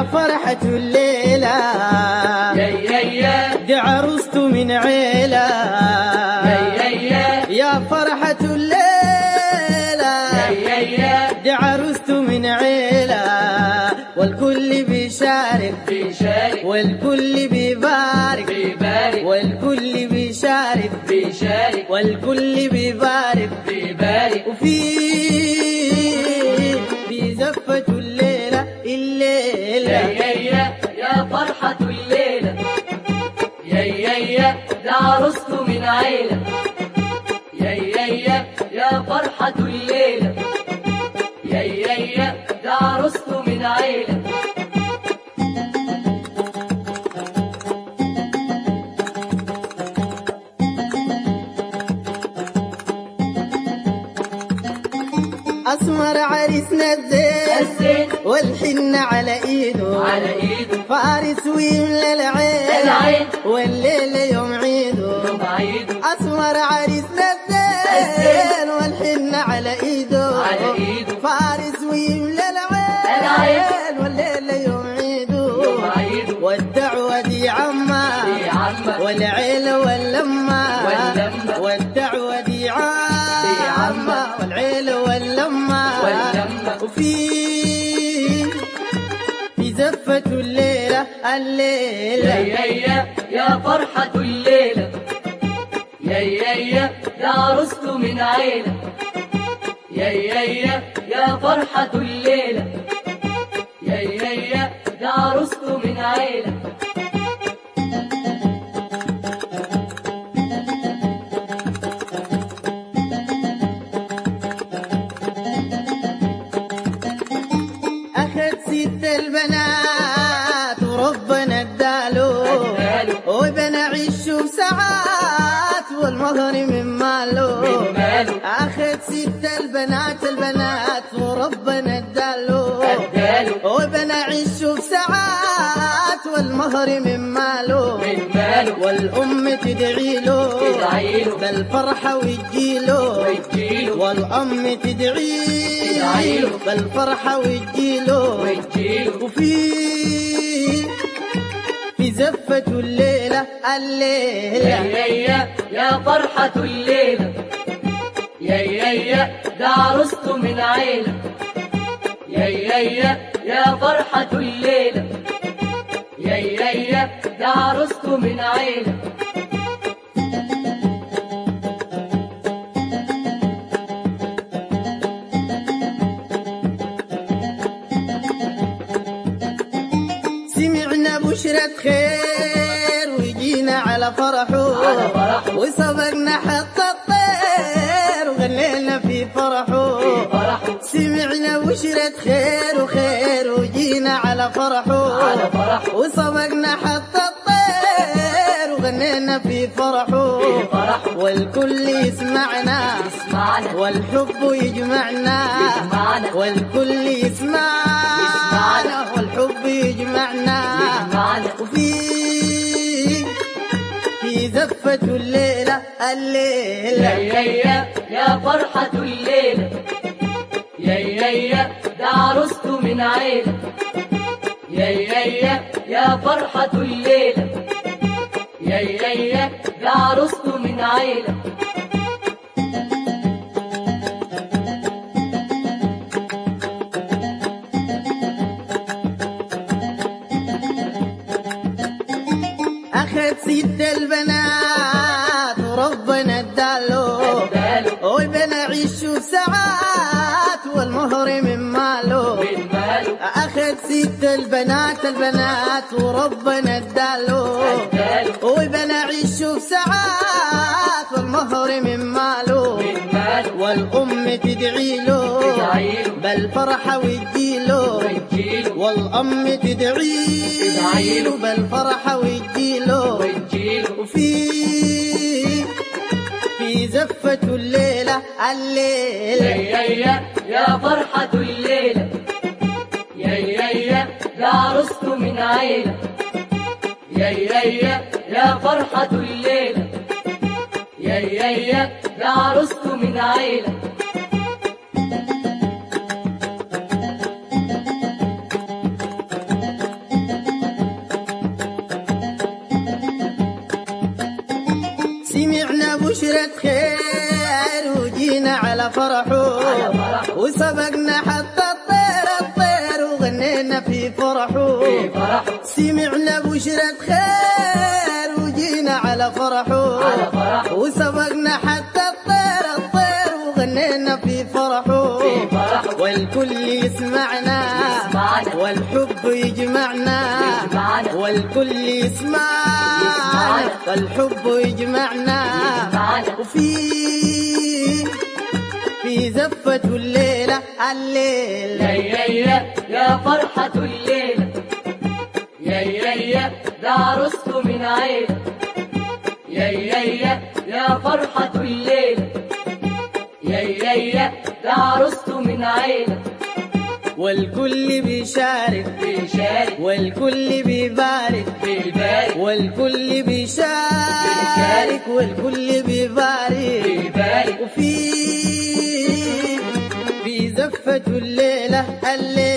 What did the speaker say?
يا فرحة الليلة يا يا يا دي عروست من عيلة يا يا يا فرحة الليلة يا يا دي عروست من عيلة والكل بيشارك بيشارك والكل بيبارك بيبارك والكل بيشارك بيشارك والكل بيبارك بيبارك وفي في زفة الليلة يا الليلة يا يا يا فرحة الليلة يا يا يا ده عروسته من عيلة يا يا يا يا فرحة الليلة يا يا يا ده عروسته من عيلة أسمر عريسنا الزين الزين والحنة على إيده على ايده فارس ويملى العين العين والليل يوم عيده يوم عيده أسمر عريسنا الزين والحنة على إيده على إيده. فارس ويملى العين العين. والليل يوم عيده يوم عيده. والدعوة دي عمه دي عمه. والعيلة واللمة واللمة. والدعوة دي عمه عمه. والعيلة واللمة واللمة. وفي في زفة الليلة يا الليلة يا يا يا فرحة الليلة يا يا يا ده عروسته من عيلة يا يا يا يا فرحة الليلة يا يا يا ده عروسته من عيلة أخذ ست البنات وربنا اداله اداله. وبنى عيشه بساعات والمهر من ماله من ماله. أخذ ست البنات البنات وربنا اداله اداله. وبنى عيشه بساعات والمهر من ماله من ماله. والأم تدعي له تدعي له. بالفرحة وتجيله وتجيله. والأم تدعي تدعي له. بالفرحة وتجيله وتجيله وفي في زفة الليلة يا الليلة يا يا يا فرحة الليلة يا يا يا ده عروسته من عيلة يا يا يا يا فرحة الليلة يا يا يا ده عروسته من عيلة سمعنا بشرة خير وجينا على فرحه على فرحه. وسبقنا حتى الطير وغنينا في فرحه في فرحه. سمعنا بشرة خير وخير وجينا على فرحه على فرحه. وسبقنا حتى الطير وغنينا في فرحه في فرحه. والكل يسمعنا اسمعنا والحب يجمعنا يجمعنا. والكل يسمعنا يسمعنا. والحب يجمعنا يجمعنا. وفي في زفة الليلة يا الليلة يا يا يا فرحة الليلة يا يا يا ده عروسته من عيلة يا يا يا يا فرحة الليلة يا يا يا ده عروسته من عيلة أخذ ست البنات وربنا اداله اداله. وبنى عيشه ساعات والمهر من ماله من ماله أخذ ست البنات البنات وربنا اداله اداله. وبنى عيشه ساعات والمهر من ماله من ماله والأم تدعي له تدعي له. بالفرحة وتجيله وتجيله والأم تدعي تدعي له. بالفرحة وتجيله وتجيله وفي في زفة الليلة يا الليلة يا يا يا فرحة الليلة يا يا يا ده عروسته من عيلة يا يا يا يا فرحة الليلة يا يا يا ده عروسته من عيلة فرحه على فرحه. وسبقنا حتى الطير الطير وغنينا في فرحه في فرحه سمعنا بشرة خير وجينا على فرحه على فرحه. وسبقنا حتى الطير الطير وغنينا في فرحه في فرحه. والكل يسمعنا يسمعنا. والحب يجمعنا يجمعنا. والكل يسمعنا يسمعنا. والحب يجمعنا يجمعنا. وفي في زفة الليلة الليل يا يا يا يا فرحة الليلة يا يا يا ده عروسته من عيلة يا يا يا يا فرحة الليلة يا يا يا ده عروسته من عيلة والكل بيشارك بيشارك والكل بيبارك بيبارك والكل بيشارك والكل بيبارك بيبارك وفي في زفة الليلة الليلة